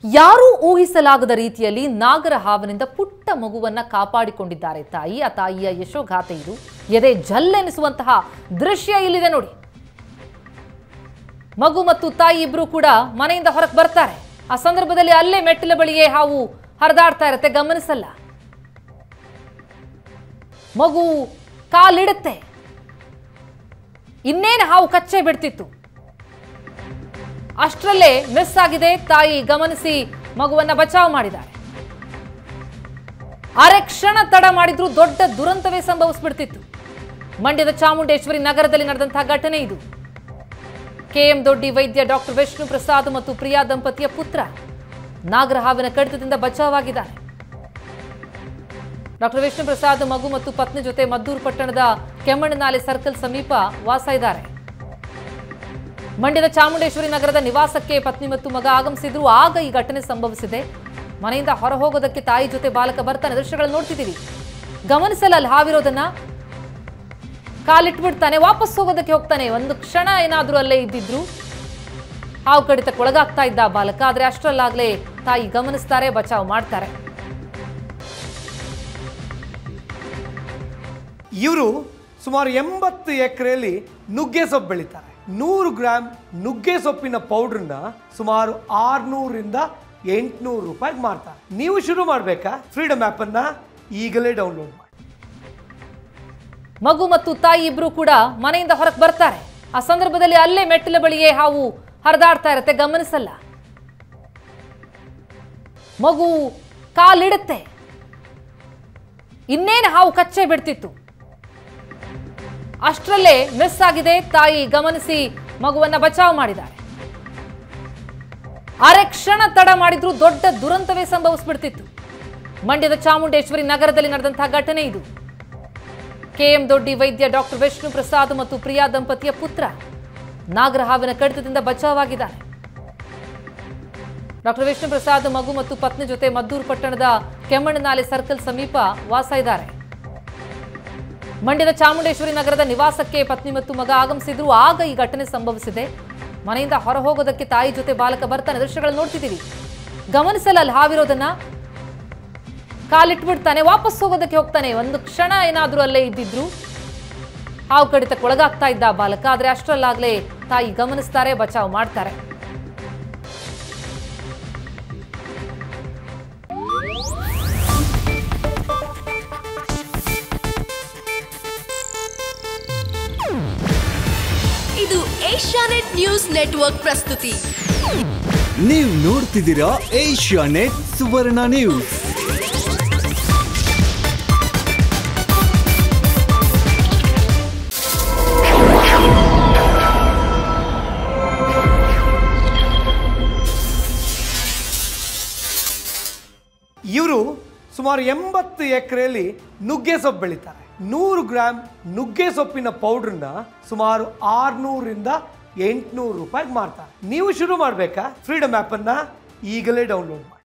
ಯಾರೂ ಊಹಿಸಲಾಗದ ರೀತಿಯಲ್ಲಿ ನಾಗರ ಹಾವನಿಂದ ಪುಟ್ಟ ಮಗುವನ್ನ ಕಾಪಾಡಿಕೊಂಡಿದ್ದಾರೆ ತಾಯಿ ಆ ತಾಯಿಯ ಯಶೋಗಾಥೆ ಇದು ಎದೆ ಜಲ್ಲೆನಿಸುವಂತಹ ದೃಶ್ಯ ಇಲ್ಲಿದೆ ನೋಡಿ ಮಗು ಮತ್ತು ತಾಯಿ ಇಬ್ರು ಕೂಡ ಮನೆಯಿಂದ ಹೊರಗೆ ಬರ್ತಾರೆ ಆ ಸಂದರ್ಭದಲ್ಲಿ ಅಲ್ಲೇ ಮೆಟ್ಟಿಲ ಬಳಿಯೇ ಹಾವು ಹರಿದಾಡ್ತಾ ಇರುತ್ತೆ ಗಮನಿಸಲ್ಲ ಮಗು ಕಾಲಿಡುತ್ತೆ ಇನ್ನೇನು ಹಾವು ಕಚ್ಚೆ ಬಿಡ್ತಿತ್ತು ಅಷ್ಟರಲ್ಲೇ ಮಿಸ್ ಆಗಿದೆ ತಾಯಿ ಗಮನಿಸಿ ಮಗುವನ್ನ ಬಚಾವ್ ಮಾಡಿದ್ದಾರೆ ಅರೆ ಕ್ಷಣ ತಡ ಮಾಡಿದ್ರೂ ದೊಡ್ಡ ದುರಂತವೇ ಸಂಭವಿಸ್ಬಿಡ್ತಿತ್ತು ಮಂಡ್ಯದ ಚಾಮುಂಡೇಶ್ವರಿ ನಗರದಲ್ಲಿ ನಡೆದಂತಹ ಘಟನೆ ಇದು ಕೆಎಂ ದೊಡ್ಡಿ ವೈದ್ಯ ಡಾಕ್ಟರ್ ವಿಷ್ಣು ಪ್ರಸಾದ್ ಮತ್ತು ಪ್ರಿಯಾ ದಂಪತಿಯ ಪುತ್ರ ನಾಗರಹಾವಿನ ಕಡಿತದಿಂದ ಬಚಾವಾಗಿದ್ದಾರೆ ಡಾಕ್ಟರ್ ವಿಷ್ಣು ಪ್ರಸಾದ್ ಮಗು ಮತ್ತು ಪತ್ನಿ ಜೊತೆ ಮದ್ದೂರು ಪಟ್ಟಣದ ಕೆಮ್ಮಣ್ಣನಾಲೆ ಸರ್ಕಲ್ ಸಮೀಪ ವಾಸ ಇದ್ದಾರೆ ಮಂಡ್ಯದ ಚಾಮುಂಡೇಶ್ವರಿ ನಗರದ ನಿವಾಸಕ್ಕೆ ಪತ್ನಿ ಮತ್ತು ಮಗ ಆಗಮಿಸಿದ್ರು ಆಗ ಈ ಘಟನೆ ಸಂಭವಿಸಿದೆ ಮನೆಯಿಂದ ಹೊರ ಹೋಗೋದಕ್ಕೆ ತಾಯಿ ಜೊತೆ ಬಾಲಕ ಬರ್ತಾನೆ ದೃಶ್ಯಗಳನ್ನು ನೋಡ್ತಿದ್ದೀವಿ ಗಮನಿಸಲ್ಲ ಅಲ್ಲಿ ಹಾವಿರೋದನ್ನ ಕಾಲಿಟ್ಬಿಡ್ತಾನೆ ವಾಪಸ್ ಹೋಗೋದಕ್ಕೆ ಹೋಗ್ತಾನೆ ಒಂದು ಕ್ಷಣ ಏನಾದ್ರೂ ಅಲ್ಲೇ ಇದ್ದಿದ್ರು ಹಾವು ಕಡಿತಕ್ಕೆ ಒಳಗಾಗ್ತಾ ಇದ್ದ ಆ ಬಾಲಕ ಆದ್ರೆ ಅಷ್ಟರಲ್ಲಾಗ್ಲೇ ತಾಯಿ ಗಮನಿಸ್ತಾರೆ ಬಚಾವ್ ಮಾಡ್ತಾರೆ ಇವರು ಸುಮಾರು ಎಂಬತ್ತು ಎಕರೆಯಲ್ಲಿ ನುಗ್ಗೆ ಸೊಪ್ಪು ಬೆಳೀತಾರೆ ನೂರು ಗ್ರಾಮ್ ನುಗ್ಗೆ ಸೊಪ್ಪಿನ ಪೌಡ್ರನ್ನ ಸುಮಾರು ಆರ್ನೂರಿಂದ ಎಂಟುನೂರು ರೂಪಾಯಿಗೆ ಮಾರ್ತಾರೆ ನೀವು ಶುರು ಮಾಡಬೇಕಾ ಫ್ರೀಡಮ್ ಆ್ಯಪನ್ನು ಈಗಲೇ ಡೌನ್ಲೋಡ್ ಮಾಡಿ ಮಗು ಮತ್ತು ತಾಯಿ ಇಬ್ರು ಕೂಡ ಮನೆಯಿಂದ ಹೊರಗೆ ಬರ್ತಾರೆ ಆ ಸಂದರ್ಭದಲ್ಲಿ ಅಲ್ಲೇ ಮೆಟ್ಟಿಲ ಬಳಿಯೇ ಹಾವು ಹರಿದಾಡ್ತಾ ಇರುತ್ತೆ ಗಮನಿಸಲ್ಲ ಮಗು ಕಾಲಿಡುತ್ತೆ ಇನ್ನೇನು ಹಾವು ಕಚ್ಚೆ ಬಿಡ್ತಿತ್ತು ಅಷ್ಟರಲ್ಲೇ ಮಿಸ್ ಆಗಿದೆ ತಾಯಿ ಗಮನಿಸಿ ಮಗುವನ್ನ ಬಚಾವ್ ಮಾಡಿದ್ದಾರೆ ಅರೆ ಕ್ಷಣ ತಡ ಮಾಡಿದ್ರೂ ದೊಡ್ಡ ದುರಂತವೇ ಸಂಭವಿಸ್ಬಿಡ್ತಿತ್ತು ಮಂಡ್ಯದ ಚಾಮುಂಡೇಶ್ವರಿ ನಗರದಲ್ಲಿ ನಡೆದಂತಹ ಘಟನೆ ಇದು ಕೆಎಂ ದೊಡ್ಡಿ ವೈದ್ಯ ಡಾಕ್ಟರ್ ವಿಷ್ಣು ಪ್ರಸಾದ್ ಮತ್ತು ಪ್ರಿಯಾ ದಂಪತಿಯ ಪುತ್ರ ನಾಗರಹಾವಿನ ಕಡಿತದಿಂದ ಬಚಾವಾಗಿದ್ದಾರೆ ಡಾಕ್ಟರ್ ವಿಷ್ಣು ಪ್ರಸಾದ್ ಮಗು ಮತ್ತು ಪತ್ನಿ ಜೊತೆ ಮದ್ದೂರು ಪಟ್ಟಣದ ಕೆಮ್ಮಣ್ಣನಾಲೆ ಸರ್ಕಲ್ ಸಮೀಪ ವಾಸ ಇದ್ದಾರೆ ಮಂಡ್ಯದ ಚಾಮುಂಡೇಶ್ವರಿ ನಗರದ ನಿವಾಸಕ್ಕೆ ಪತ್ನಿ ಮತ್ತು ಮಗ ಆಗಮಿಸಿದ್ರು ಆಗ ಈ ಘಟನೆ ಸಂಭವಿಸಿದೆ ಮನೆಯಿಂದ ಹೊರ ಹೋಗೋದಕ್ಕೆ ತಾಯಿ ಜೊತೆ ಬಾಲಕ ಬರ್ತಾನೆ ದೃಶ್ಯಗಳನ್ನು ನೋಡ್ತಿದ್ದೀವಿ ಗಮನಿಸಲ್ಲ ಅಲ್ಲಿ ಹಾವಿರೋದನ್ನ ಕಾಲಿಟ್ಬಿಡ್ತಾನೆ ವಾಪಸ್ ಹೋಗೋದಕ್ಕೆ ಹೋಗ್ತಾನೆ ಒಂದು ಕ್ಷಣ ಏನಾದ್ರೂ ಅಲ್ಲೇ ಇದ್ದಿದ್ರು ಹಾವು ಕಡಿತಕ್ಕೆ ಒಳಗಾಗ್ತಾ ಇದ್ದ ಆ ಬಾಲಕ ಆದ್ರೆ ಅಷ್ಟರಲ್ಲಾಗ್ಲೇ ತಾಯಿ ಗಮನಿಸ್ತಾರೆ ಬಚಾವ್ ಮಾಡ್ತಾರೆ ಇದು ಏಷ್ಯಾನೆಟ್ ನ್ಯೂಸ್ ನೆಟ್ವರ್ಕ್ ಪ್ರಸ್ತುತಿ ನೀವು ನೋಡ್ತಿದ್ದೀರಾ ಏಷ್ಯಾ ನೆಟ್ ಸುವರ್ಣ ನ್ಯೂಸ್ ಇವರು ಸುಮಾರು ಎಂಬತ್ತು ಎಕರೆಯಲ್ಲಿ ನುಗ್ಗೆ ಸೊಪ್ಪು ಬೆಳೀತಾರೆ ನೂರು ಗ್ರಾಮ್ ನುಗ್ಗೆ ಸೊಪ್ಪಿನ ಪೌಡ್ರನ್ನ ಸುಮಾರು ಆರ್ನೂರಿಂದ ಎಂಟುನೂರು ರೂಪಾಯಿಗೆ ಮಾರ್ತಾರೆ ನೀವು ಶುರು ಮಾಡಬೇಕಾ ಫ್ರೀಡಮ್ ಆ್ಯಪನ್ನು ಈಗಲೇ ಡೌನ್ಲೋಡ್ ಮಾಡಿ